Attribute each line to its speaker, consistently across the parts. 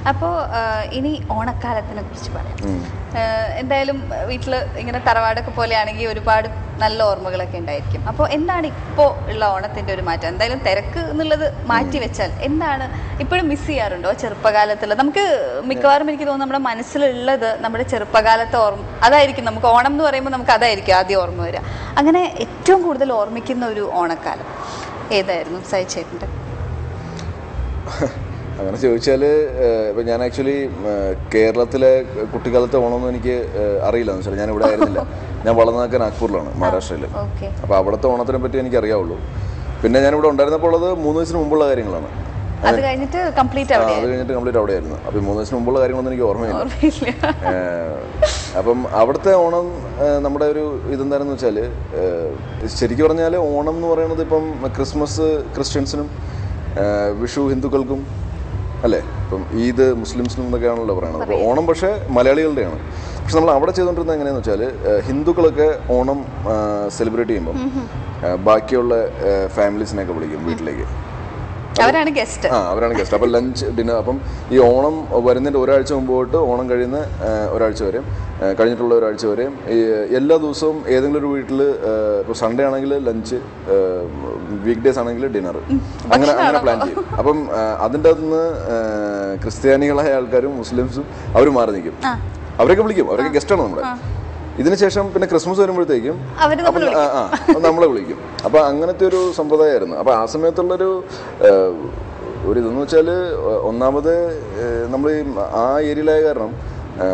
Speaker 1: അപ്പോൾ ഇനി ഓണക്കാലത്തിനെ കുറിച്ച് പറയാം ആഹ് എന്തായാലും വീട്ടിൽ ഇങ്ങനെ തറവാടൊക്കെ പോലെയാണെങ്കിൽ ഒരുപാട് നല്ല ഓർമ്മകളൊക്കെ ഉണ്ടായിരിക്കും അപ്പോൾ എന്താണ് ഇപ്പോൾ ഉള്ള ഓണത്തിൻ്റെ ഒരു മാറ്റം എന്തായാലും തിരക്ക് എന്നുള്ളത് മാറ്റി വെച്ചാൽ എന്താണ് ഇപ്പോഴും മിസ് ചെയ്യാറുണ്ടോ ചെറുപ്പകാലത്തുള്ള നമുക്ക് മിക്കവാറും എനിക്ക് തോന്നുന്നു നമ്മുടെ മനസ്സിലുള്ളത് നമ്മുടെ ചെറുപ്പകാലത്തെ ഓർമ്മ അതായിരിക്കും നമുക്ക് ഓണം എന്ന് പറയുമ്പോൾ നമുക്ക് അതായിരിക്കും ആദ്യം ഓർമ്മ വരിക അങ്ങനെ ഏറ്റവും കൂടുതൽ ഓർമ്മിക്കുന്ന ഒരു ഓണക്കാലം ഏതായിരുന്നു സഹിച്ചേട്ടൻ്റെ
Speaker 2: അങ്ങനെ ചോദിച്ചാൽ ഇപ്പം ഞാൻ ആക്ച്വലി കേരളത്തിലെ കുട്ടിക്കാലത്തെ ഓണമൊന്നും എനിക്ക് ഏഹ്, അറിയില്ല എന്ന് വെച്ചാൽ ഞാൻ ഇവിടെ ആയിരുന്നില്ല ഞാൻ വളർന്നതൊക്കെ നാഗ്പൂരിലാണ് മഹാരാഷ്ട്രയിൽ
Speaker 1: ഓക്കെ
Speaker 2: അപ്പോൾ അവിടുത്തെ ഓണത്തിനെ പറ്റി എനിക്ക് അറിയാവുള്ളൂ പിന്നെ ഞാൻ ഇവിടെ ഉണ്ടായിരുന്നപ്പോൾ ഉള്ളത് മൂന്ന് വയസ്സിന് മുമ്പുള്ള കാര്യങ്ങളാണ്
Speaker 1: അത് കഴിഞ്ഞിട്ട് കംപ്ലീറ്റ്
Speaker 2: ആ,
Speaker 1: അവിടെ
Speaker 2: അത് കഴിഞ്ഞിട്ട് കംപ്ലീറ്റ് അവിടെയായിരുന്നു അപ്പോൾ ഈ മൂന്ന് വയസ്സിന് മുമ്പുള്ള കാര്യങ്ങളൊന്നും എനിക്ക് ഓർമ്മയില്ല
Speaker 1: ഓർമ്മയില്ല
Speaker 2: ഏഹ്, അപ്പം അവിടുത്തെ ഓണം ഏഹ്, നമ്മുടെ ഒരു ഇതെന്താണെന്ന് വെച്ചാൽ ശരിക്കും പറഞ്ഞാൽ ഓണം എന്ന് പറയുന്നത് ഇപ്പം ക്രിസ്മസ് ക്രിസ്ത്യൻസിനും ഏഹ്, വിഷു ഹിന്ദുക്കൾക്കും അല്ലേ ഇപ്പം ഈദ് മുസ്ലിംസിനും എന്നൊക്കെയാണല്ലോ പറയുന്നത് അപ്പോൾ ഓണം പക്ഷേ മലയാളികളുടെയാണ് പക്ഷെ നമ്മൾ അവിടെ ചെയ്തുകൊണ്ടിരുന്നത് എങ്ങനെയാണെന്ന് വെച്ചാൽ ഏഹ്, ഹിന്ദുക്കളൊക്കെ ഓണം സെലിബ്രേറ്റ് ചെയ്യുമ്പം ഏഹ്, ബാക്കിയുള്ള ഫാമിലീസിനെയൊക്കെ വിളിക്കും വീട്ടിലേക്ക്
Speaker 1: അവരാണ് ഗസ്റ്റ്
Speaker 2: ആ അവരാണ് ഗസ്റ്റ് അപ്പം ലഞ്ച് ഡിന്നർ അപ്പം ഈ ഓണം വരുന്നതിൻ്റെ ഒരാഴ്ച മുമ്പ് തൊട്ട് ഓണം കഴിയുന്ന ആ, ഒരാഴ്ച വരെയും ആ, കഴിഞ്ഞിട്ടുള്ള ഒരാഴ്ച വരെയും ഈ എല്ലാ ദിവസവും ഏതെങ്കിലും ഒരു വീട്ടിൽ ഇപ്പോൾ സൺഡേ ആണെങ്കിൽ ലഞ്ച് വീക്ക് ഡേയ്സ് ആണെങ്കിൽ ഡിന്നർ അങ്ങനെ അങ്ങനെ പ്ലാൻ ചെയ്യും അപ്പം ആ, അതിൻ്റെ അകത്ത് നിന്ന് ക്രിസ്ത്യാനികളായ ആൾക്കാരും മുസ്ലിംസും അവർ മാറി നിൽക്കും അവരൊക്കെ വിളിക്കും അവരൊക്കെ ഗസ്റ്റാണ് നമ്മുടെ ഇതിനുശേഷം പിന്നെ ക്രിസ്മസ് വരുമ്പോഴത്തേക്കും
Speaker 1: അവര്
Speaker 2: അപ്പം ആ, ആ, അപ്പം നമ്മളെ വിളിക്കും അപ്പം അങ്ങനത്തെ ഒരു സമ്പ്രദായമായിരുന്നു അപ്പം ആ സമയത്തുള്ളൊരു ആ, ഒരു ഇതെന്ന് വെച്ചാൽ ഒന്നാമത് നമ്മൾ ആ ഏരിയയിലായ കാരണം ആ,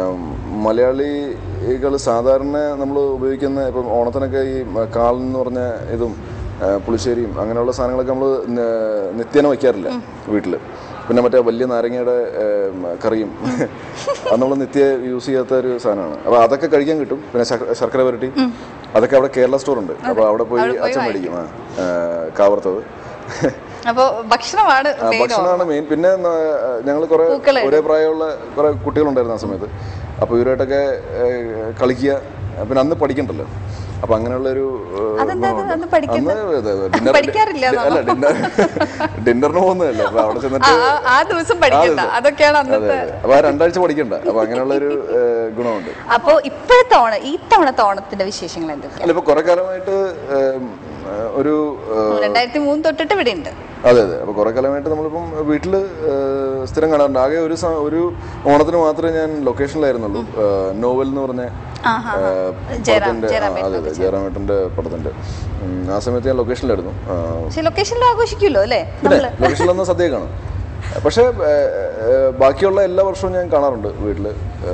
Speaker 2: മലയാളികൾ സാധാരണ നമ്മൾ ഉപയോഗിക്കുന്ന ഇപ്പം ഓണത്തിനൊക്കെ ഈ കാളൻ എന്ന് പറഞ്ഞ ഇതും ആ, പുളിശ്ശേരിയും അങ്ങനെയുള്ള സാധനങ്ങളൊക്കെ നമ്മൾ നിത്യേന വയ്ക്കാറില്ല വീട്ടിൽ പിന്നെ മറ്റേ വലിയ നാരങ്ങയുടെ ഏം, കറിയും അത് നമ്മൾ നിത്യ യൂസ് ചെയ്യാത്ത ഒരു സാധനമാണ് അപ്പോൾ അതൊക്കെ കഴിക്കാൻ കിട്ടും പിന്നെ ശർ- ശർക്കര വരട്ടി അതൊക്കെ അവിടെ കേരള സ്റ്റോർ ഉണ്ട് അപ്പോൾ അവിടെ പോയി അച്ഛൻ മേടിക്കും ആ ആ, കാവർത്തത്
Speaker 1: അപ്പോൾ ഭക്ഷണമാണ്
Speaker 2: ആ, ഭക്ഷണമാണ് മെയിൻ പിന്നെ ഞങ്ങൾ കുറെ ഒരേ പ്രായമുള്ള കുറെ കുട്ടികളുണ്ടായിരുന്നു ആ സമയത്ത് അപ്പോൾ ഇവരായിട്ടൊക്കെ ഏ, കളിക്കുക പിന്നെ അന്ന് പഠിക്കണ്ടല്ലോ അപ്പൊ അങ്ങനെയുള്ള ഒരു
Speaker 1: അതെന്താ അത് അന്ന് പഠിക്കുന്നത്?
Speaker 2: ഡിന്നർ
Speaker 1: പഠിക്കാറില്ല
Speaker 2: അല്ല ഡിന്നർ ഡിന്നറിന് പോകുന്നതല്ല അപ്പൊ അവിടെ
Speaker 1: ആ,
Speaker 2: ചെന്നിട്ട്
Speaker 1: ആ- ആ ദിവസം പഠിക്കണ്ട അതൊക്കെയാണ്
Speaker 2: അതെ
Speaker 1: അന്നത്തെ
Speaker 2: അതെ അപ്പൊ ആ രണ്ടാഴ്ച പഠിക്കണ്ട അപ്പൊ അങ്ങനെയുള്ള ഒരു ഗുണമുണ്ട്
Speaker 1: അപ്പോ ഇപ്പോഴത്തെ ഓണം ഈ തവണത്തെ ഓണത്തിന്റെ വിശേഷങ്ങൾ എന്തൊക്കെയാണ്
Speaker 2: അല്ല ഇപ്പൊ കുറെ കാലമായിട്ട് ഏം, ഏഹ്, ഒരു ഏഹ്,
Speaker 1: രണ്ടായിരത്തി മൂന്ന് തൊട്ടിട്ട് ഇവിടെ ഉണ്ട്
Speaker 2: അതെ അതെ അപ്പോൾ കുറേ കാലമായിട്ട് നമ്മളിപ്പം വീട്ടിൽ സ്ഥിരം കാണാറുണ്ട് ആകെ ഒരു സ- ഒരു ഓണത്തിന് മാത്രമേ ഞാൻ ലൊക്കേഷനിലായിരുന്നുള്ളൂ ഏഹ്, നോവൽ എന്ന് പറഞ്ഞ
Speaker 1: ആഹാ.
Speaker 2: ഏഹ്,
Speaker 1: ജയറാം
Speaker 2: പടത്തിന്റെ ആ,
Speaker 1: ജയറാം
Speaker 2: അതെ അതെ ജയറാമേട്ടൻ്റെ പടത്തിൻ്റെ ഉം, ആ സമയത്ത് ഞാൻ ലൊക്കേഷനിലായിരുന്നു ആ,
Speaker 1: പക്ഷെ ലൊക്കേഷനിൽ ആഘോഷിക്കുമല്ലോ അല്ലേ
Speaker 2: പിന്നെ ലൊക്കേഷനിലൊന്നും സദ്യ കാണും പക്ഷേ ഏഹ്, ഏഹ്, ബാക്കിയുള്ള എല്ലാ വർഷവും ഞാൻ കാണാറുണ്ട് വീട്ടിൽ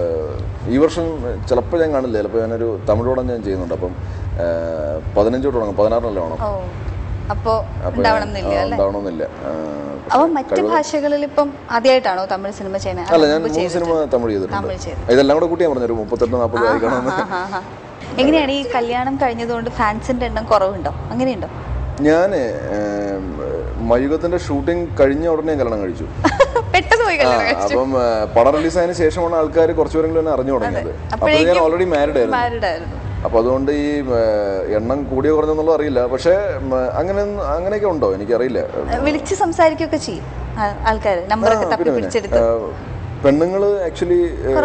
Speaker 2: ഈ വർഷം ചിലപ്പോൾ ഞാൻ കാണില്ല ചിലപ്പോൾ ഞാനൊരു തമിഴ് പടം ഞാൻ ചെയ്യുന്നുണ്ട് അപ്പം ഏഹ്, പതിനഞ്ച് തൊട്ട് തുടങ്ങും പതിനാറിനല്ലേ ഓണം
Speaker 1: ഓ അപ്പോ
Speaker 2: അപ്പോൾ
Speaker 1: ഉണ്ടാവണം എന്നില്ല
Speaker 2: ആ,
Speaker 1: അല്ലേ
Speaker 2: ഉണ്ടാവണമെന്നില്ല ആ,
Speaker 1: അപ്പൊ മറ്റു ഭാഷകളിൽ ഇപ്പം ആദ്യമായിട്ടാണോ തമിഴ് സിനിമ ചെയ്യുന്നത്
Speaker 2: അല്ല ഞാൻ മൂന്ന് സിനിമ തമിഴ് ചെയ്തിട്ടുണ്ട്
Speaker 1: തമിഴ് ചെയ്തു
Speaker 2: ഇതെല്ലാം കൂടെ കൂട്ടി ഞാൻ പറഞ്ഞു ഒരു മുപ്പത്തെട്ട് നാൽപ്പത് ആയി കാണുമെന്ന്
Speaker 1: ആഹാ. എങ്ങനെയാണ് ഈ കല്യാണം കഴിഞ്ഞതുകൊണ്ട് ഫാൻസിന്റെ എണ്ണം കുറവുണ്ടോ അങ്ങനെയുണ്ടോ
Speaker 2: ഞാൻ മയുഗത്തിന്റെ ഷൂട്ടിംഗ് കഴിഞ്ഞ ഉടനെ ഞാൻ കല്യാണം കഴിച്ചു
Speaker 1: പെട്ടെന്ന് പോയി
Speaker 2: ആ,
Speaker 1: കല്യാണം കഴിച്ചു
Speaker 2: അപ്പം ആ, പടം റിലീസായതിനു ശേഷമാണ് ആൾക്കാർ കുറച്ചുപേരെങ്കിലും എന്നെ അറിഞ്ഞു തുടങ്ങിയത് അപ്പോൾ ഞാൻ ഓൾറെഡി മാരിഡ് ആയിരുന്നു
Speaker 1: മാരിഡ് ആയിരുന്നു
Speaker 2: അപ്പോൾ അതുകൊണ്ട് ഈ ആ, എണ്ണം കൂടിയോ കുറഞ്ഞെന്നുള്ളത് അറിയില്ല പക്ഷേ ഉം, അങ്ങനെ അങ്ങനെയൊക്കെ ഉണ്ടോ എനിക്കറിയില്ല
Speaker 1: വിളിച്ച് സംസാരിക്കുകയൊക്കെ ചെയ്യും ആൾക്കാർ നമ്പറൊക്കെ തപ്പി പിടിച്ചെടുത്ത്
Speaker 2: പെണ്ണുങ്ങൾ ആക്ച്വലി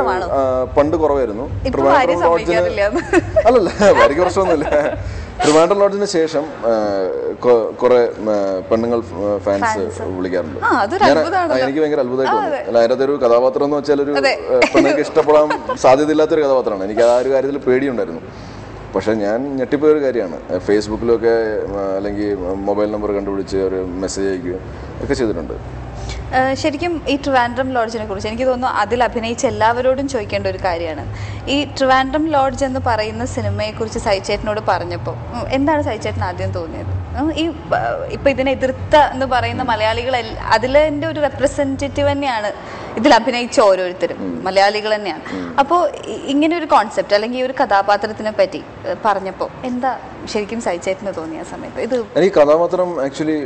Speaker 2: പണ്ട് കുറവായിരുന്നു
Speaker 1: ഇപ്പൊ ഭാര്യ സമ്മതിക്കാറില്ല എന്ന്.
Speaker 2: അല്ലല്ല ഭാര്യയ്ക്ക് പ്രശ്നമൊന്നുമില്ല ട്രിവാൻഡ്രം ലോഡ്ജിന് ശേഷം ആ, കൊ- കുറെ ആ, പെണ്ണുങ്ങൾ ഫാൻസ് വിളിക്കാറുണ്ട്
Speaker 1: ആ അതൊരു
Speaker 2: ഞാൻ
Speaker 1: അത്ഭുതമാണ്
Speaker 2: ആ, എനിക്ക് ഭയങ്കര അത്ഭുതമായിട്ട് തോന്നി അല്ല അതിനകത്ത് ഒരു കഥാപാത്രം എന്ന് വെച്ചാൽ ഒരു പെണ്ണുങ്ങൾക്ക് ഇഷ്ടപ്പെടാൻ സാധ്യതയില്ലാത്തൊരു കഥാപാത്രമാണ് എനിക്ക് ആ ഒരു കാര്യത്തിൽ പേടിയുണ്ടായിരുന്നു പക്ഷെ ഞാൻ ഞെട്ടിപ്പോയ ഒരു കാര്യമാണ് ഫേസ്ബുക്കിലൊക്കെ ആ, അല്ലെങ്കിൽ മൊബൈൽ നമ്പർ കണ്ടുപിടിച്ച് ഒരു മെസ്സേജ് അയക്കുകയും ഒക്കെ ചെയ്തിട്ടുണ്ട്
Speaker 1: ഏഹ് ശരിക്കും ഈ ട്രിവാൻഡ്രം ലോഡ്ജിനെ കുറിച്ച് എനിക്ക് തോന്നുന്നു അതിൽ അഭിനയിച്ച എല്ലാവരോടും ചോദിക്കേണ്ട ഒരു കാര്യമാണ് ഈ ട്രിവാൻഡ്രം ലോഡ്ജ് എന്ന് പറയുന്ന സിനിമയെക്കുറിച്ച് സൈച്ചേട്ടനോട് പറഞ്ഞപ്പോൾ ഉം, എന്താണ് സൈച്ചേട്ടൻ ആദ്യം തോന്നിയത് ഉം, ഈ ബ- ഇപ്പൊ ഇതിനെ എതിർത്ത എന്ന് പറയുന്ന മലയാളികൾ അതിലെ ഒരു റെപ്രസെൻറ്റേറ്റീവ് തന്നെയാണ് ഇതിൽ അഭിനയിച്ച ഓരോരുത്തരും മലയാളികൾ തന്നെയാണ് അപ്പോൾ ഇങ്ങനെ ഒരു കോൺസെപ്റ്റ് അല്ലെങ്കിൽ ഈ ഒരു കഥാപാത്രത്തിനെ പറ്റി ഏഹ് പറഞ്ഞപ്പോൾ എന്താ ശരിക്കും സൈച്ചേട്ടന് തോന്നിയ ആ സമയത്ത് ഇത്
Speaker 2: എനിക്ക് കഥാപാത്രം ആക്ച്വലി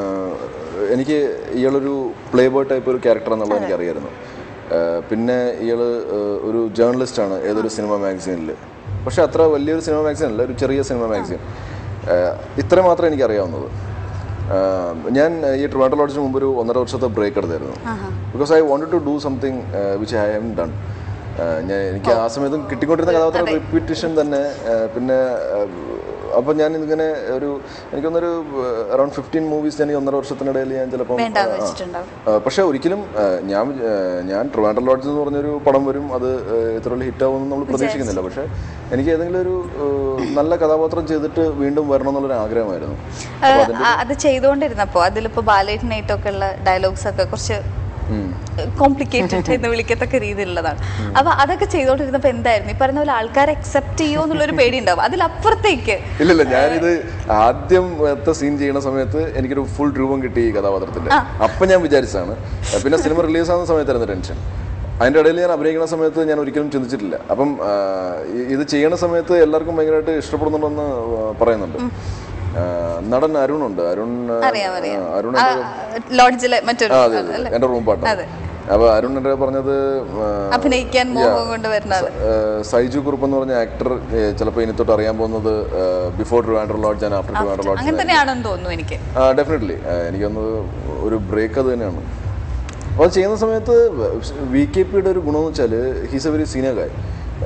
Speaker 2: എനിക്ക് ഇയാളൊരു പ്ലേ ബോയ് ടൈപ്പ് ഒരു ക്യാരക്ടർ എന്നുള്ളത് എനിക്കറിയായിരുന്നു ആ, പിന്നെ ഇയാൾ ഒരു ജേർണലിസ്റ്റാണ് ഏതൊരു സിനിമ മാഗസീനിൽ പക്ഷെ അത്ര വലിയൊരു സിനിമ മാഗസീൻ അല്ല ഒരു ചെറിയ സിനിമ മാഗസീൻ ഇത്ര മാത്രമേ എനിക്ക് അറിയാവുന്നത് ഞാൻ ഈ ട്രിവാൻഡ്രം ലോഡ്ജിന് മുമ്പ് ഒരു ഒന്നര വർഷത്തെ ബ്രേക്ക് എടുത്തായിരുന്നു because I wanted to do something which I have done ഞാൻ എനിക്ക് ആ സമയത്തും കിട്ടിക്കൊണ്ടിരുന്ന കഥാപാത്രം റിപ്പീറ്റേഷൻ തന്നെ ആ, പിന്നെ അപ്പം ഞാൻ ഇതിങ്ങനെ ഒരു എനിക്കൊന്നൊരു അറൌണ്ട് ഫിഫ്റ്റീൻ മൂവീസ് ഞാൻ ഈ ഒന്നര വർഷത്തിനിടയിൽ ഞാൻ ചിലപ്പം
Speaker 1: വേണ്ടാന്ന് വെച്ചിട്ടുണ്ടാവും
Speaker 2: ആ, പക്ഷേ ഒരിക്കലും ആ, ഞാൻ ആ, ഞാൻ ട്രിവാൻഡ്രം ലോഡ്ജ് എന്ന് പറഞ്ഞൊരു പടം വരും അത് ആ, ഇത്ര വലിയ ഹിറ്റ് ആവുമെന്ന് നമ്മൾ പ്രതീക്ഷിക്കുന്നില്ല പക്ഷേ എനിക്ക് ഏതെങ്കിലും ഒരു ആ, നല്ല കഥാപാത്രം ചെയ്തിട്ട് വീണ്ടും വരണം എന്നുള്ളൊരു ആഗ്രഹമായിരുന്നു
Speaker 1: അത് ആ- അത് ചെയ്തുകൊണ്ടിരുന്നപ്പോ അതിലിപ്പോ ബാലേറ്റിനായിട്ടൊക്കെ ഉള്ള ഡയലോഗ്സ് ഒക്കെ കുറച്ച്
Speaker 2: ഉം.
Speaker 1: കോംപ്ലിക്കേറ്റഡ് എന്ന് വിളിക്കത്തക്ക രീതിയിലുള്ളതാണ് അപ്പൊ അതൊക്കെ ചെയ്തോണ്ടിരുന്നപ്പോ എന്തായിരുന്നു ഈ പറഞ്ഞ പോലെ ആൾക്കാർ അക്സെപ്റ്റ് ചെയ്യോ എന്നുള്ളൊരു പേടി ഉണ്ടാവും അതിലപ്പുറത്തേക്ക്
Speaker 2: ഇല്ലില്ല ഞാനിത് ആദ്യം സീൻ ചെയ്യുന്ന സമയത്ത് എനിക്കൊരു ഫുൾ രൂപം കിട്ടി ഈ കഥാപാത്രത്തിന്റെ അപ്പൊ ഞാൻ വിചാരിച്ചതാണ് പിന്നെ സിനിമ റിലീസ് ആവുന്ന സമയത്തായിരുന്നു ടെൻഷൻ അതിന്റെ ഇടയിൽ ഞാൻ അഭിനയിക്കുന്ന സമയത്ത് ഞാൻ ഒരിക്കലും ചിന്തിച്ചിട്ടില്ല അപ്പം ആ, ഇ- ഇത് ചെയ്യണ സമയത്ത് എല്ലാവർക്കും ഭയങ്കരമായിട്ട് ഇഷ്ടപ്പെടുന്നുണ്ടെന്ന് പറയുന്നുണ്ട് ആ, നടൻ അരുണുണ്ട് അരുൺ ആ,
Speaker 1: അറിയാം അറിയാം
Speaker 2: ആ, അരുൺ
Speaker 1: ആ, ലോഡ്ജിലെ മറ്റൊരു
Speaker 2: ആ, അതെ അതെ എന്റെ റൂം പാട്ടാണ്
Speaker 1: അതെ.
Speaker 2: അപ്പൊ അരുൺ എന്റെ പറഞ്ഞത് ആ,
Speaker 1: അഭിനയിക്കാൻ മോഹം കൊണ്ട് വരുന്നത്
Speaker 2: ഏഹ് സൈജു കുറുപ്പ് എന്ന് പറഞ്ഞ ആക്ടർ ചിലപ്പോൾ ഇനി തൊട്ട് അറിയാൻ പോകുന്നത് before Trivandrum lodge and after Trivandrum lodge
Speaker 1: അങ്ങനെ തന്നെയാണെന്ന് തോന്നുന്നു എനിക്ക്
Speaker 2: ഡെഫിനറ്റ്ലി എനിക്കൊന്ന് ഒരു ബ്രേക്ക് അത് തന്നെയാണ് അപ്പോൾ അത് ചെയ്യുന്ന സമയത്ത് വി കെ പിയുടെ ഒരു ഗുണമെന്ന് വെച്ചാൽ he's a very senior guy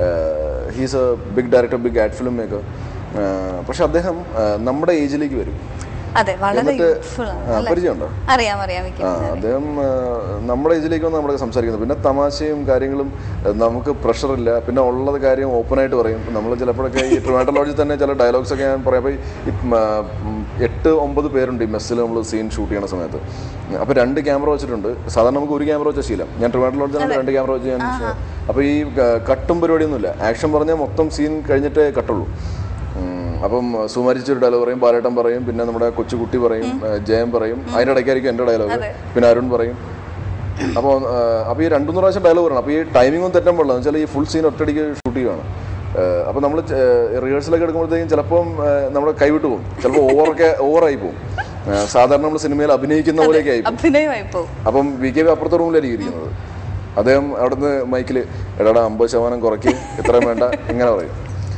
Speaker 2: he's a big director big ad film maker പക്ഷെ അദ്ദേഹം ആ, നമ്മുടെ ഏജിലേക്ക് വരും
Speaker 1: അതെ വളരെ യൂത്ത്ഫുൾ ആണ്
Speaker 2: ആ, പരിചയമുണ്ടോ
Speaker 1: അറിയാം അറിയാം എനിക്ക്
Speaker 2: ആ അദ്ദേഹം ആ, നമ്മുടെ ഏജിലേക്ക് വന്ന് നമ്മളൊക്കെ സംസാരിക്കുന്നത് പിന്നെ തമാശയും കാര്യങ്ങളും ആ, നമുക്ക് പ്രഷറില്ല പിന്നെ ഉള്ളത് കാര്യം ഓപ്പണായിട്ട് പറയും നമ്മൾ ചിലപ്പോഴൊക്കെ ഈ ട്രിവാൻഡ്രം ലോഡ്ജിൽ തന്നെ ചില ഡയലോഗ്സ് ഒക്കെ ഞാൻ പറയാം അപ്പോൾ ഈ മ, ഉം, എട്ട് ഒമ്പത് പേരുണ്ട് ഈ മെസ്സിൽ നമ്മൾ സീൻ ഷൂട്ട് ചെയ്യുന്ന സമയത്ത് അപ്പോൾ രണ്ട് ക്യാമറ വെച്ചിട്ടുണ്ട് സാധാരണ നമുക്ക് ഒരു ക്യാമറ വെച്ച ശീലം ഞാൻ ട്രിവാൻഡ്രം ലോഡ്ജിൽ രണ്ട് ക്യാമറ വെച്ച് ഞാൻ അപ്പോൾ ഈ ക- കട്ടും പരിപാടിയൊന്നുമില്ല ആക്ഷൻ പറഞ്ഞാൽ മൊത്തം സീൻ കഴിഞ്ഞിട്ടേ കട്ടുള്ളൂ ഉം, അപ്പം സുമാരിച്ചൊരു ഡയലോഗ് പറയും ബാലേട്ടൻ പറയും പിന്നെ നമ്മുടെ കൊച്ചുകുട്ടി പറയും ഏഹ് ജയൻ പറയും അതിൻ്റെ ഇടയ്ക്കായിരിക്കും എൻ്റെ ഡയലോഗ് പിന്നെ അരുൺ പറയും അപ്പോൾ അപ്പോൾ ഈ രണ്ടു മൂന്ന് പ്രാവശ്യം ഡയലോഗ് പറയണം അപ്പോൾ ഈ ടൈമിംഗ് ഒന്നും തെറ്റാൻ പാടില്ല എന്ന് വെച്ചാൽ ഈ ഫുൾ സീൻ ഒറ്റയടിക്ക് ഷൂട്ട് ചെയ്യുകയാണ് അപ്പോൾ നമ്മൾ റിഹേഴ്സലൊക്കെ എടുക്കുമ്പോഴത്തേക്കും ചിലപ്പം ഏഹ് നമ്മുടെ കൈവിട്ട് പോകും ചിലപ്പോൾ ഓവറൊക്കെ ഓവറായി പോകും ഏഹ് സാധാരണ നമ്മൾ സിനിമയിൽ അഭിനയിക്കുന്ന പോലെയൊക്കെ ആയി പോകും.
Speaker 1: അഭിനയമായി പോകും
Speaker 2: അപ്പം വി കെ വി അപ്പുറത്തെ റൂമിലായിരിക്കും ഇരിക്കുന്നത് അദ്ദേഹം അവിടുന്ന് മൈക്കിൽ എടാടാ അമ്പത് ശതമാനം കുറയ്ക്ക് ഇത്രയും വേണ്ട ഇങ്ങനെ പറയും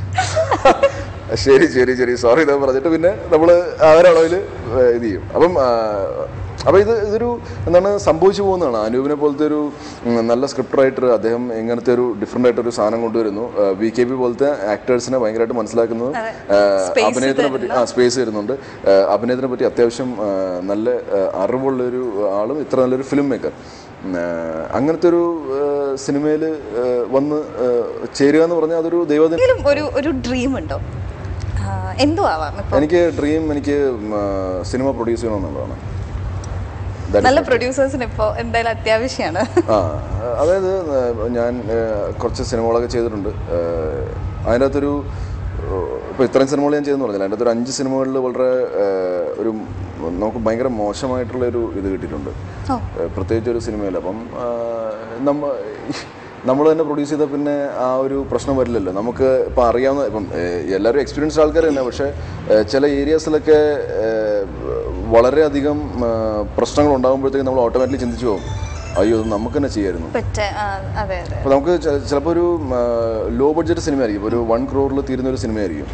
Speaker 2: ശരി ശരി ശരി സോറി ഇതൊക്കെ പറഞ്ഞിട്ട് പിന്നെ നമ്മൾ ആ ഒരളവിൽ ഇത് ചെയ്യും അപ്പം ആ, അപ്പം ഇത് ഇതൊരു എന്താണ് സംഭവിച്ചു പോകുന്നതാണ് അനൂപിനെ പോലത്തെ ഒരു ഉം, നല്ല സ്ക്രിപ്റ്റ് റൈറ്റർ അദ്ദേഹം ഇങ്ങനത്തെ ഒരു ഡിഫറെൻ്റ് ആയിട്ടൊരു സാധനം കൊണ്ടുവരുന്നു വി കെ പി പോലത്തെ ആക്ടേഴ്സിനെ ഭയങ്കരമായിട്ട് മനസ്സിലാക്കുന്നത് ആ,
Speaker 1: Space
Speaker 2: അഭിനയത്തിനെ പറ്റി ആ സ്പേസ് തരുന്നുണ്ട് ആ, അഭിനയത്തിനെ പറ്റി അത്യാവശ്യം ആ, നല്ല ആ, അറിവുള്ളൊരു ആളും ഇത്ര നല്ലൊരു ഫിലിം മേക്കർ അങ്ങനത്തെ ഒരു സിനിമയിൽ വന്ന് ആ, ചേരുക എന്ന് പറഞ്ഞാൽ അതൊരു ദൈവത്തിന്
Speaker 1: എന്തെങ്കിലും ഒരു ഒരു ഡ്രീം ഉണ്ടോ ആ, എന്തും ആവാം ഇപ്പൊ
Speaker 2: എനിക്ക് ഡ്രീം എനിക്ക് ഉം, ആ, സിനിമ പ്രൊഡ്യൂസ് ചെയ്യണമെന്നുള്ളതാണ് That is
Speaker 1: നല്ല പ്രൊഡ്യൂസേഴ്സിന് ഇപ്പോ എന്തായാലും അത്യാവശ്യമാണ്
Speaker 2: ആ അതായത് ആ, ഞാൻ ആ, കുറച്ച് സിനിമകളൊക്കെ ചെയ്തിട്ടുണ്ട് ആ, അതിൻ്റെ അകത്തൊരു ഇപ്പോൾ ഇത്രയും സിനിമകൾ ഞാൻ ചെയ്തെന്ന് പറഞ്ഞില്ല അതിൻ്റെ അകത്തൊരു അഞ്ച് സിനിമകളിൽ വളരെ ആ, ഒരു നമുക്ക് ഭയങ്കര മോശമായിട്ടുള്ള ഒരു ഇത് കിട്ടിയിട്ടുണ്ട്
Speaker 1: ഓ.
Speaker 2: ആ, പ്രത്യേകിച്ച് ഒരു സിനിമയിൽ അപ്പം ആ, നമ്മ നമ്മൾ തന്നെ പ്രൊഡ്യൂസ് ചെയ്താൽ പിന്നെ ആ ഒരു പ്രശ്നം വരില്ലല്ലോ നമുക്ക് ഇപ്പം അറിയാവുന്ന ഇപ്പം ഏ, എല്ലാവരും എക്സ്പീരിയൻസ്ഡ് ആൾക്കാർ തന്നെ പക്ഷേ ഏ, ചില ഏരിയാസിലൊക്കെ വളരെയധികം ആ, പ്രശ്നങ്ങൾ ഉണ്ടാകുമ്പോഴത്തേക്കും നമ്മൾ ഓട്ടോമാറ്റിക്കലി ചിന്തിച്ചു പോകും അയ്യോ ഇത് നമുക്ക് തന്നെ ചെയ്യായിരുന്നു
Speaker 1: പറ്റ ആ, അതെ അതെ
Speaker 2: അപ്പോൾ നമുക്ക് ചിലപ്പോൾ ഒരു ലോ ബഡ്ജറ്റ് സിനിമ ആയിരിക്കും ഒരു വൺ ക്രോറിൽ തീരുന്ന ഒരു സിനിമയായിരിക്കും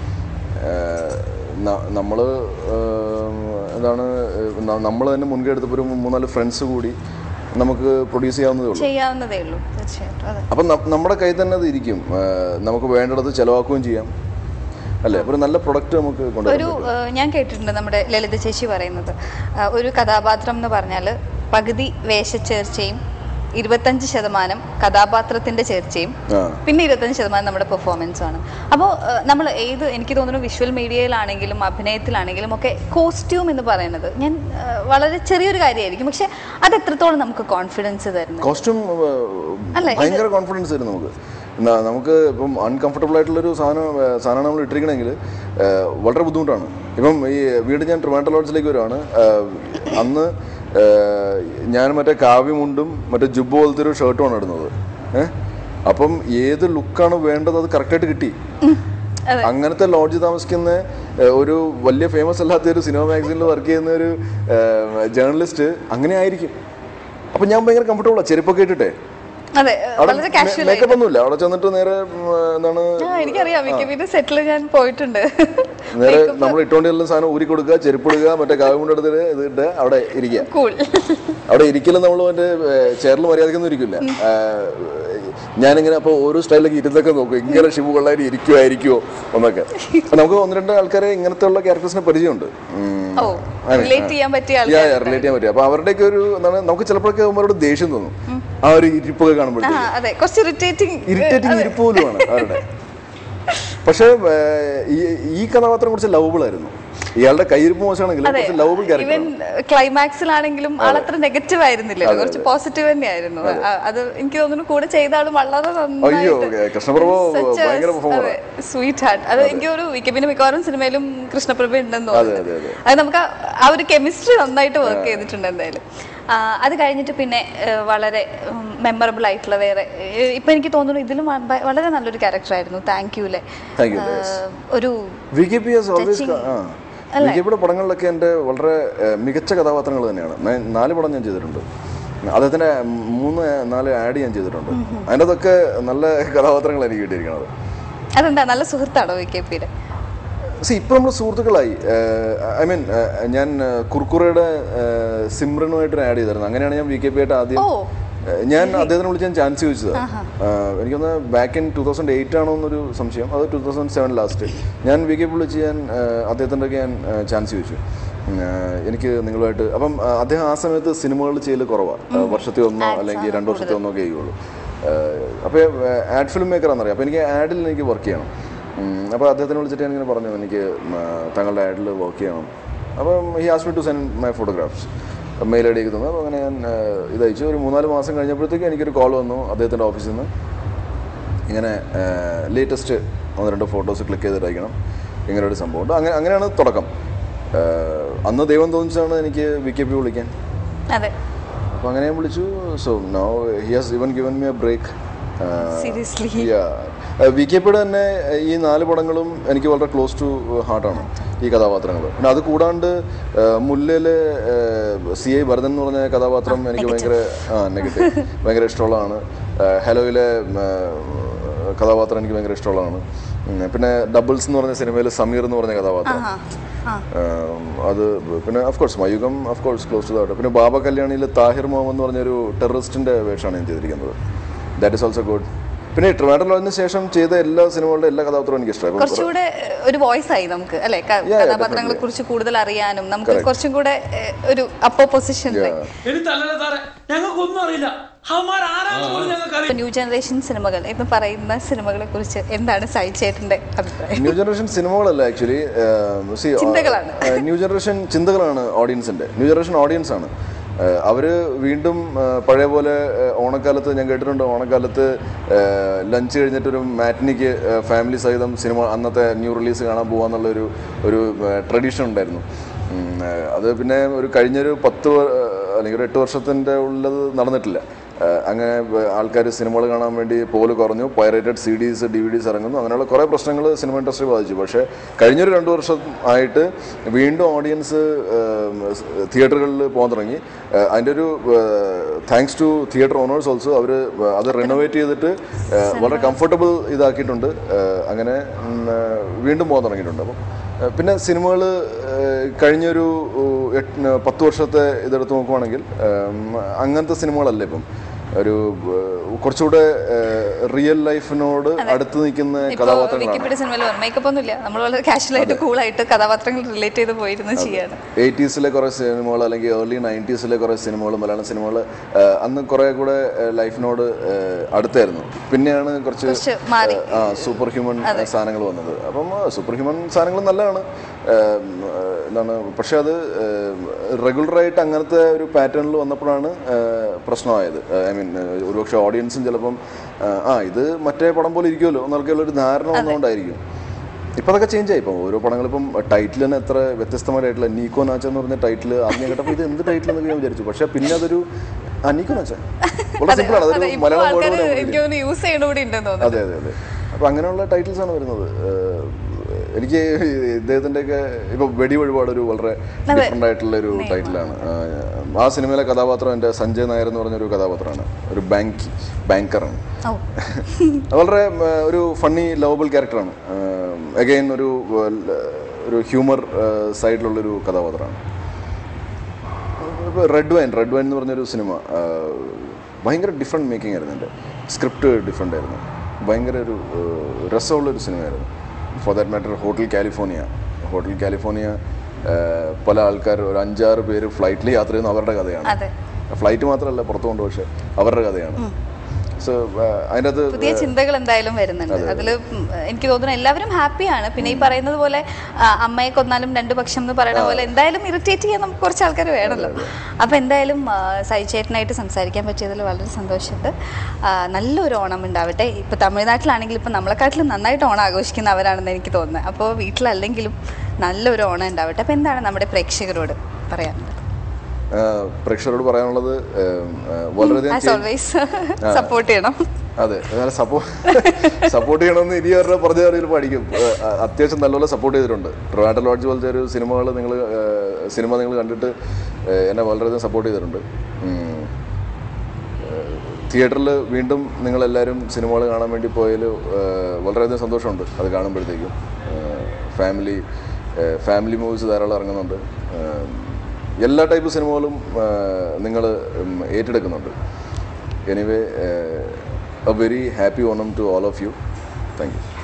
Speaker 2: നമ്മൾ എന്താണ് നമ്മൾ തന്നെ മുൻകൈ എടുത്തപ്പോൾ ഒരു മൂന്നാല് ഫ്രണ്ട്സ് കൂടി നമുക്ക് പ്രൊഡ്യൂസ് ചെയ്യാവുന്നതേ ഉള്ളൂ
Speaker 1: ചെയ്യാവുന്നതേ ഉള്ളൂ തീർച്ചയായിട്ടും അതെ
Speaker 2: അപ്പം ന- നമ്മുടെ കയ്യിൽ തന്നെ അത് ഇരിക്കും ആ, നമുക്ക് വേണ്ടിടത്ത് ചിലവാക്കുകയും ചെയ്യാം അല്ലേ അപ്പോൾ ഒരു നല്ല പ്രൊഡക്റ്റ് നമുക്ക് കൊണ്ടുവരാൻ
Speaker 1: ഒരു ഏഹ്, ഞാൻ കേട്ടിട്ടുണ്ട് നമ്മുടെ ലളിത ചേച്ചി പറയുന്നത് ആ, ഒരു കഥാപാത്രം എന്ന് പറഞ്ഞാൽ പകുതി വേഷച്ചേർച്ചയും ഇരുപത്തഞ്ച് ശതമാനം കഥാപാത്രത്തിന്റെ ചേർച്ചയും
Speaker 2: ആ
Speaker 1: പിന്നെ ഇരുപത്തഞ്ച് ശതമാനം നമ്മുടെ പെർഫോമൻസ് ആണ് അപ്പോൾ നമ്മൾ ഏത് എനിക്ക് തോന്നുന്നു വിഷ്വൽ മീഡിയയിലാണെങ്കിലും അഭിനയത്തിലാണെങ്കിലും ഒക്കെ കോസ്റ്റ്യൂം എന്ന് പറയുന്നത് ഞാൻ ആ, വളരെ ചെറിയൊരു കാര്യമായിരിക്കും പക്ഷെ അത് എത്രത്തോളം നമുക്ക് കോൺഫിഡൻസ് തരുന്നു
Speaker 2: കോസ്റ്റ്യൂം
Speaker 1: അല്ല, ഇത്
Speaker 2: ഭയങ്കര കോൺഫിഡൻസ് തരും നമുക്ക് ന- നമുക്ക് ഇപ്പം അൺകംഫർട്ടബിൾ ആയിട്ടുള്ളൊരു സാധനം ഏ, സാധനമാണ് നമ്മൾ ഇട്ടിരിക്കണമെങ്കിൽ ഏ, വളരെ ബുദ്ധിമുട്ടാണ് ഇപ്പം ഈ വീട് ഞാൻ ട്രിവാൻഡ്രം ലോഡ്ജിലേക്ക് വരുവാണ് ഏ, അന്ന് ഏ, ഞാൻ മറ്റേ കാവ്യമുണ്ടും മറ്റേ ജുബ് പോലത്തെ ഒരു ഷർട്ടുമാണ് ഇടുന്നത് ഏഹ് അപ്പം ഏത് ലുക്കാണ് വേണ്ടത് അത് കറക്റ്റായിട്ട് കിട്ടി
Speaker 1: അതെ.
Speaker 2: അങ്ങനത്തെ ലോഡ്ജ് താമസിക്കുന്ന ഏഹ്, ഒരു വലിയ ഫേമസ് അല്ലാത്ത ഒരു സിനിമ മാഗസീനിൽ വർക്ക് ചെയ്യുന്ന ഒരു ജേർണലിസ്റ്റ് അങ്ങനെ ആയിരിക്കും അപ്പം ഞാൻ ഭയങ്കര കംഫർട്ടബിളാണ് ചെരുപ്പൊക്കെ ഇട്ടിട്ടെ
Speaker 1: അതെ വളരെ കാഷ്വൽ
Speaker 2: മേക്കപ്പ് ഒന്നുമില്ല അവിടെ ചെന്നിട്ട് നേരെ ഉം, എന്താണ്
Speaker 1: ആ എനിക്കറിയാം വിക്കിപീഡിയ സെറ്റിൽ ഞാൻ പോയിട്ടുണ്ട്
Speaker 2: നേരെ നമ്മൾ ഇട്ടുകൊണ്ടിരുന്ന സാധനം ഊരി കൊടുക്കുക ചെരുപ്പ് ഇടുക മറ്റേ കാവുകൊണ്ട് എടുത്തിട്ട് ഇത് ഇട്ട് അവിടെ ഇരിക്കുക
Speaker 1: കൂൾ
Speaker 2: അവിടെ ഇരിക്കലും നമ്മൾ മറ്റേ ചെയറിൽ മര്യാദക്കൊന്നും ഇരിക്കില്ല ഏഹ്, ഞാനിങ്ങനെ അപ്പോൾ ഓരോ സ്റ്റൈലിലൊക്കെ ഇരുന്നൊക്കെ നോക്കും ഇങ്ങനെ ഷിബു കൊള്ളായിട്ട് ഇരിക്കുമായിരിക്കുമോ എന്നൊക്കെ അപ്പൊ നമുക്ക് ഒന്ന് രണ്ട് ആൾക്കാരെ ഇങ്ങനത്തെ ഉള്ള ക്യാരക്ടേഴ്സിനെ പരിചയമുണ്ട് ഉം.
Speaker 1: ഓ റിലേറ്റ് ചെയ്യാൻ പറ്റിയ ആൾ
Speaker 2: റിലേറ്റ് ചെയ്യാൻ പറ്റും അപ്പൊ അവരുടെയൊക്കെ ഒരു എന്താണ് നമുക്ക് ചിലപ്പോഴൊക്കെ അവരോട് ദേഷ്യം തോന്നും ആ ഒരു ഇരിപ്പൊക്കെ
Speaker 1: ആ
Speaker 2: കാണുമ്പോഴത്തേക്ക്
Speaker 1: അതെ കുറച്ച് ഇറിറ്റേറ്റിംഗ്
Speaker 2: ഇറിറ്റേറ്റിംഗ് ഇരിപ്പ് പോലുമാണ് അവരുടെ പക്ഷേ ഏഹ്, ഈ ഈ കഥാപാത്രം കുറച്ച് ലവബിൾ ആയിരുന്നു ഇയാളുടെ കയ്യിരിപ്പ് മോശമാണെങ്കിലും കുറച്ച് ലവബിൾ ക്യാരക്ടർ
Speaker 1: ഈവൻ ക്ലൈമാക്സിലാണെങ്കിലും ആളത്ര നെഗറ്റീവ് ആയിരുന്നില്ല കുറച്ച് പോസിറ്റീവ് തന്നെയായിരുന്നു ആ, അത് എനിക്ക് തോന്നുന്നു കൂടെ ചെയ്ത ആള് വളരെ
Speaker 2: അയ്യോ കൃഷ്ണപ്രഭ ഭയങ്കര പെർഫോമർ
Speaker 1: സ്വീറ്റ് ഹാർട്ട് അത് എനിക്ക് ഒരു വിക്കപ്പിന്റെ മിക്കവാറും സിനിമയിലും കൃഷ്ണപ്രഭ ഉണ്ടെന്ന്
Speaker 2: അതെ
Speaker 1: തോന്നുന്നു
Speaker 2: അതെ അതെ
Speaker 1: അത് നമുക്ക് ആ- ആ ഒരു കെമിസ്ട്രി നന്നായിട്ട് വർക്ക് ചെയ്തിട്ടുണ്ട് എന്തായാലും ആ, അത് കഴിഞ്ഞിട്ട് പിന്നെ ഏഹ്, വളരെ മെമ്മറബിൾ ആയിട്ടുള്ള വേറെ ഏഹ്, ഇപ്പൊ എനിക്ക് തോന്നുന്നു ഇതിലും വ- വ- വളരെ നല്ലൊരു ക്യാരക്ടർ ആയിരുന്നു താങ്ക് യുലെ
Speaker 2: താങ്ക് യു
Speaker 1: ഒരു
Speaker 2: V K P S always ആ വി കെ പിയുടെ പടങ്ങളിലൊക്കെ എൻ്റെ വളരെ ഏഹ്, മികച്ച കഥാപാത്രങ്ങൾ തന്നെയാണ് ഞാൻ നാല് പടം ഞാൻ ചെയ്തിട്ടുണ്ട് അദ്ദേഹത്തിൻ്റെ മൂന്ന് നാല് ആഡ് ഞാൻ ചെയ്തിട്ടുണ്ട് അതിൻ്റെ അതൊക്കെ നല്ല കഥാപാത്രങ്ങൾ എനിക്ക് കിട്ടിയിരിക്കുന്നത്
Speaker 1: അതെന്താ നല്ല സുഹൃത്താണോ വി കെ പിയുടെ
Speaker 2: സി ഇപ്പൊ നമ്മൾ സുഹൃത്തുക്കളായി ഐ മീൻ ഞാൻ ഏഹ്, കുർക്കുറയുടെ ഏഹ്, സിമ്രനുമായിട്ട് ആഡ് ചെയ്തിരുന്നു അങ്ങനെയാണ് ഞാൻ വി കെ പി ആയിട്ട് ആദ്യം
Speaker 1: ഓ
Speaker 2: ഏഹ്, ഞാൻ അദ്ദേഹത്തിനെ വിളിച്ച് ഞാൻ ചാൻസ് ചോദിച്ചത് എനിക്കൊന്ന് back in two thousand eight ആണോ എന്നൊരു സംശയം അത് ടൂ തൗസൻഡ് സെവൻ ലാസ്റ്റ് ഞാൻ വി കെ പി വിളിച്ച് ഞാൻ ഏഹ്, അദ്ദേഹത്തിൻ്റെ ഒക്കെ ഞാൻ ചാൻസ് ചോദിച്ചു ഉം, ഏഹ്, എനിക്ക് നിങ്ങളുമായിട്ട് അപ്പം ഏഹ്, അദ്ദേഹം ആ സമയത്ത് സിനിമകൾ ചെയ്യൽ കുറവാണ് വർഷത്തിൽ ഒന്നോ അല്ലെങ്കിൽ രണ്ട് വർഷത്തിൽ ഒന്നോ ഒക്കെ ചെയ്യുള്ളൂ അപ്പോൾ ആഡ് ഫിലിം മേക്കർ ആണെന്നറിയാം അപ്പോൾ എനിക്ക് ആഡിൽ എനിക്ക് വർക്ക് ചെയ്യണം അപ്പോൾ അദ്ദേഹത്തിനെ വിളിച്ചിട്ട് ഞാൻ ഇങ്ങനെ പറഞ്ഞു എനിക്ക് ഉം, ആ, താങ്കളുടെ ആഡിൽ വർക്ക് ചെയ്യണം അപ്പം ഹി ആസ് me to send my photographs mail ഐ ഡിക്ക് തന്നു അപ്പോൾ അങ്ങനെ ഞാൻ ആ, ഇത് അയച്ചു ഒരു മൂന്നാല് മാസം കഴിഞ്ഞപ്പോഴത്തേക്ക് എനിക്കൊരു കോൾ വന്നു അദ്ദേഹത്തിൻ്റെ ഓഫീസിൽ നിന്ന് ഇങ്ങനെ ലേറ്റസ്റ്റ് ഒന്ന് രണ്ട് ഫോട്ടോസ് ക്ലിക്ക് ചെയ്തിട്ട് അയക്കണം ഇങ്ങനെ ഒരു സംഭവമുണ്ട് അങ്ങനെ അങ്ങനെയാണ് തുടക്കം ആ, അന്ന് ദൈവം തോന്നിച്ചാണ് എനിക്ക് വി കെ പി വിളിക്കാൻ
Speaker 1: അതെ
Speaker 2: അപ്പോൾ അങ്ങനെ ഞാൻ വിളിച്ചു so no he has even given me a break
Speaker 1: seriously
Speaker 2: V K പിയുടെ തന്നെ uh, ഈ നാല് പടങ്ങളും എനിക്ക് വളരെ ക്ലോസ് ടു ഹാർട്ടാണ് ഈ കഥാപാത്രങ്ങൾ പിന്നെ അത് കൂടാണ്ട് uh, മുല്ലയിലെ സി ഐ ഭരതൻ എന്ന് പറഞ്ഞ കഥാപാത്രം എനിക്ക് ഭയങ്കര ആ നെഗറ്റീവ് ഭയങ്കര ഇഷ്ടമുള്ളതാണ് Uh, ഹെലോയിലെ ഉം, uh, കഥാപാത്രം എനിക്ക് ഭയങ്കര ഇഷ്ടമുള്ളതാണ് ഉം, പിന്നെ ഡബിൾസ് എന്ന് പറഞ്ഞ സിനിമയിൽ സമീർ എന്ന് പറഞ്ഞ കഥാപാത്രം
Speaker 1: ആ ആ
Speaker 2: ഉം, അത് പിന്നെ ഓഫ് കോഴ്സ് മയുഗം of course close to that പിന്നെ ബാബ കല്യാണിയിൽ താഹിർ മുഹമ്മദ് എന്ന് പറഞ്ഞൊരു ടെററിസ്റ്റിന്റെ വേഷമാണ് ഞാൻ ചെയ്തിരിക്കുന്നത് ദാറ്റ് ഇസ് ഓൾസോ ഗുഡ് പിന്നെ ട്രിവാൻഡ്രം ലോഞ്ചിന് ശേഷം ചെയ്ത എല്ലാ സിനിമകളുടെ എല്ലാ കഥാപാത്രവും എനിക്ക് ഇഷ്ടമായി ഇപ്പം
Speaker 1: കുറച്ചുകൂടെ ഏഹ്, ഒരു വോയിസ് ആയി നമുക്ക് അല്ലെ കഥാപാത്രങ്ങളെ കുറിച്ച് കൂടുതൽ അറിയാനും നമുക്ക് കുറച്ചും കൂടെ ഏഹ്, ഒരു അപ്പോ പൊസിഷനിൽ
Speaker 3: എനിക്കല്ലല്ലോ സാറേ ഞങ്ങൾക്കൊന്നും അറിയില്ല അവന്മാർ ആരാന്ന് പോലും ഞങ്ങൾക്ക് അറിയില്ല
Speaker 1: ന്യൂ ജനറേഷൻ സിനിമകൾ എന്ന് പറയുന്ന സിനിമകളെ കുറിച്ച് എന്താണ് സൈചേട്ടന്റെ അഭിപ്രായം
Speaker 2: ന്യൂ ജനറേഷൻ സിനിമകളല്ല ആക്ച്വലി
Speaker 1: ചിന്തകളാണ്.
Speaker 2: ന്യൂ ജനറേഷൻ ചിന്തകളാണ് ഓഡിയൻസിന്റെ ന്യൂ ജനറേഷൻ ഓഡിയൻസ് ആണ് ഏഹ് അവര് വീണ്ടും ഏഹ് പഴയ പോലെ ഏഹ് ഓണക്കാലത്ത് ഞാൻ കേട്ടിട്ടുണ്ട് ഓണക്കാലത്ത് ലഞ്ച് കഴിഞ്ഞിട്ടൊരു മാറ്റിനിക്ക് ഫാമിലി സഹിതം സിനിമ അന്നത്തെ ന്യൂ റിലീസ് കാണാൻ പോകാന്നുള്ളൊരു ഒരു ട്രഡീഷൻ ഉണ്ടായിരുന്നു ഉം, ഏഹ് അത് പിന്നെ ഒരു കഴിഞ്ഞൊരു പത്ത് വ- അല്ലെങ്കിൽ ഒരു എട്ട് വർഷത്തിൻ്റെ ഉള്ളത് നടന്നിട്ടില്ല ഏഹ് അങ്ങനെ ആൾക്കാർ സിനിമകൾ കാണാൻ വേണ്ടി പോല് കുറഞ്ഞു pirated CDs DVDs ഇറങ്ങുന്നു അങ്ങനെയുള്ള കുറേ പ്രശ്നങ്ങൾ സിനിമ ഇൻഡസ്ട്രി ബാധിച്ചു പക്ഷേ കഴിഞ്ഞൊരു രണ്ട് വർഷം ആയിട്ട് വീണ്ടും ഓഡിയൻസ് തിയേറ്ററുകളിൽ പോകാൻ തുടങ്ങി ഏഹ് അതിൻ്റെ ഒരു thanks to theatre owners also അവർ അത് റിനോവേറ്റ് ചെയ്തിട്ട് ഏഹ് വളരെ കംഫർട്ടബിൾ ഇതാക്കിയിട്ടുണ്ട് ഏഹ് അങ്ങനെ ഉം, ഏഹ് വീണ്ടും പോകാൻ തുടങ്ങിയിട്ടുണ്ട് അപ്പം ഏഹ് പിന്നെ സിനിമകൾ കഴിഞ്ഞൊരു ഏഹ് എട്ട് പത്ത് വർഷത്തെ ഇതെടുത്ത് നോക്കുവാണെങ്കിൽ ഏഹ് അങ്ങനത്തെ സിനിമകളല്ല ഇപ്പം ഒരു ഏഹ് കുറച്ചുകൂടെ റിയൽ ലൈഫിനോട് അടുത്ത് നിൽക്കുന്ന കഥാപാത്രങ്ങളാണ്
Speaker 1: വിക്കിപീഡിയ സിനിമയിൽ മേക്കപ്പ് ഒന്നുമില്ല നമ്മൾ വളരെ കാഷ്വൽ ആയിട്ട് കൂൾ ആയിട്ട് കഥാപാത്രങ്ങൾ റിലേറ്റ് ചെയ്ത് പോയിരുന്ന് ചെയ്യാണ്
Speaker 2: എയ്റ്റീസിലെ കുറേ സിനിമകൾ അല്ലെങ്കിൽ ഏർലി നയൻറ്റീസിലെ കുറേ സിനിമകൾ മലയാളം സിനിമകൾ അന്ന് കുറേ കൂടെ ലൈഫിനോട് അടുത്തായിരുന്നു പിന്നെയാണ് കുറച്ച്
Speaker 1: കുറച്ച് മാറി
Speaker 2: ആ സൂപ്പർ ഹ്യൂമൻ സാധനങ്ങൾ വന്നത് അപ്പം സൂപ്പർ ഹ്യൂമൻ സാധനങ്ങൾ നല്ലതാണ് ഏം, ഏഹ്, എന്താണ് പക്ഷെ അത് റെഗുലറായിട്ട് അങ്ങനത്തെ ഒരു പാറ്റേണിൽ വന്നപ്പോഴാണ് ഏഹ്, പ്രശ്നമായത് ഐ മീൻ ഒരുപക്ഷെ ഓഡിയൻസും ചിലപ്പം ഏഹ്, ആ ഇത് മറ്റേ പടം പോലെ ഇരിക്കുമല്ലോ എന്നൊക്കെയുള്ള ഒരു ധാരണ വന്നുകൊണ്ടായിരിക്കും ഇപ്പം അതൊക്കെ ചേഞ്ച് ആയി ഇപ്പം ഓരോ പടങ്ങളിപ്പം ടൈറ്റിൽ തന്നെ എത്ര വ്യത്യസ്തമായ ടൈറ്റിൽ നീക്കോ നാച്ച എന്ന് പറഞ്ഞ ടൈറ്റിൽ ആദ്യം കേട്ടപ്പോൾ ഇത് എന്ത് ടൈറ്റിൽ എന്നൊക്കെ ഞാൻ വിചാരിച്ചു പക്ഷെ പിന്നെ അതൊരു ആ നീക്കോ നാച്ച വളരെ സിമ്പിളാണ്
Speaker 1: അതെ,
Speaker 2: അതൊരു
Speaker 1: ഇപ്പൊ
Speaker 2: മലയാളം
Speaker 1: ആൾക്കാർ
Speaker 2: വേർഡ്
Speaker 1: എനിക്ക് തോന്നുന്നു യൂസ് ചെയ്യണ കൂടി ഉണ്ടെന്ന് തോന്നുന്നു
Speaker 2: അതെ അതെ അതെ അപ്പോൾ അങ്ങനെയുള്ള ടൈറ്റിൽസ് ആണ് വരുന്നത് എനിക്ക് ഇദ്ദേഹത്തിൻ്റെ ഒക്കെ ഇപ്പോൾ വെടി വഴിപാട് ഒരു വളരെ ഡിഫറെൻ്റ് ആയിട്ടുള്ള ഒരു ടൈറ്റിലാണ് ആ സിനിമയിലെ കഥാപാത്രം എൻ്റെ സഞ്ജയ് നായർ എന്ന് പറഞ്ഞൊരു കഥാപാത്രമാണ് ഒരു ബാങ്ക് ബാങ്കറാണ്
Speaker 1: ഓ
Speaker 2: വളരെ ഉം, ഒരു ഫണ്ണി ലവബിൾ ക്യാരക്ടറാണ് അഗൈൻ ഒരു ഉം, ഒരു ഹ്യൂമർ സൈഡിലുള്ളൊരു കഥാപാത്രമാണ് റെഡ് വൈൻ റെഡ് വൈൻ എന്ന് പറഞ്ഞൊരു സിനിമ ആ, ഭയങ്കര ഡിഫറെൻറ്റ് മേക്കിംഗ് ആയിരുന്നു എൻ്റെ സ്ക്രിപ്റ്റ് ഡിഫറെൻ്റ് ആയിരുന്നു ഭയങ്കര ഒരു ആ, രസമുള്ളൊരു സിനിമയായിരുന്നു for that matter Hotel California Hotel California ആ, പല ആൾക്കാർ ഒരു അഞ്ചാറ് പേര് ഫ്ലൈറ്റിൽ യാത്ര ചെയ്യുന്ന അവരുടെ കഥയാണ്
Speaker 1: അതെ
Speaker 2: ഫ്ലൈറ്റ് മാത്രമല്ല പുറത്തു കൊണ്ട് പക്ഷേ അവരുടെ കഥയാണ് സോ അതിൻ്റെ അകത്ത്
Speaker 1: പുതിയ ചിന്തകൾ എന്തായാലും വരുന്നുണ്ട് അതിൽ എനിക്ക് തോന്നുന്നു എല്ലാവരും ഹാപ്പിയാണ് പിന്നെ ഈ പറയുന്നത് പോലെ ആ, അമ്മയെ കൊന്നാലും രണ്ടു പക്ഷം എന്ന് പറയുന്ന പോലെ എന്തായാലും ഇറിറ്റേറ്റ് ചെയ്യാൻ നമുക്ക് കുറച്ച് ആൾക്കാർ വേണമല്ലോ അപ്പൊ എന്തായാലും ആ, സൈചേട്ടനായിട്ട് സംസാരിക്കാൻ പറ്റിയതിൽ വളരെ സന്തോഷമുണ്ട് ആ, നല്ലൊരു ഓണം ഉണ്ടാവട്ടെ ഇപ്പൊ തമിഴ്നാട്ടിലാണെങ്കിൽ ഇപ്പൊ നമ്മളെക്കാട്ടിലും നന്നായിട്ട് ഓണം ആഘോഷിക്കുന്നവരാണെന്ന് എനിക്ക് തോന്നുന്നത് അപ്പോൾ വീട്ടിലല്ലെങ്കിലും നല്ലൊരു ഓണം ഉണ്ടാവട്ടെ അപ്പൊ എന്താണ് നമ്മുടെ പ്രേക്ഷകരോട് പറയാനുള്ളത്
Speaker 2: ആ, പ്രേക്ഷകരോട് പറയാനുള്ളത് ഉം, ആ, വളരെയധികം
Speaker 1: ആസ് ഓൾവേസ് സപ്പോർട്ട് ചെയ്യണം
Speaker 2: അതെ അങ്ങനെ സപ്പോ സപ്പോർട്ട് ചെയ്യണമെന്ന് ഇനി അവരുടെ പറഞ്ഞ അറിയിൽ പഠിക്കും ആ, അത്യാവശ്യം നല്ലപോലെ സപ്പോർട്ട് ചെയ്തിട്ടുണ്ട് ട്രിവാൻഡർ ലോഡ്ജ് പോലത്തെ ഒരു സിനിമകൾ നിങ്ങൾ സിനിമ നിങ്ങൾ കണ്ടിട്ട് ആ, എന്നെ വളരെയധികം സപ്പോർട്ട് ചെയ്തിട്ടുണ്ട് തിയേറ്ററിൽ വീണ്ടും നിങ്ങളെല്ലാവരും സിനിമകൾ കാണാൻ വേണ്ടി പോയതിൽ വളരെയധികം സന്തോഷമുണ്ട് അത് കാണുമ്പോഴത്തേക്കും ഫാമിലി ഫാമിലി മൂവീസ് ധാരാളം ഇറങ്ങുന്നുണ്ട് ആ, എല്ലാ ടൈപ്പ് സിനിമകളും നിങ്ങൾ ഏറ്റെടുക്കുന്നുണ്ട് anyway a very happy Onam to all of you thank U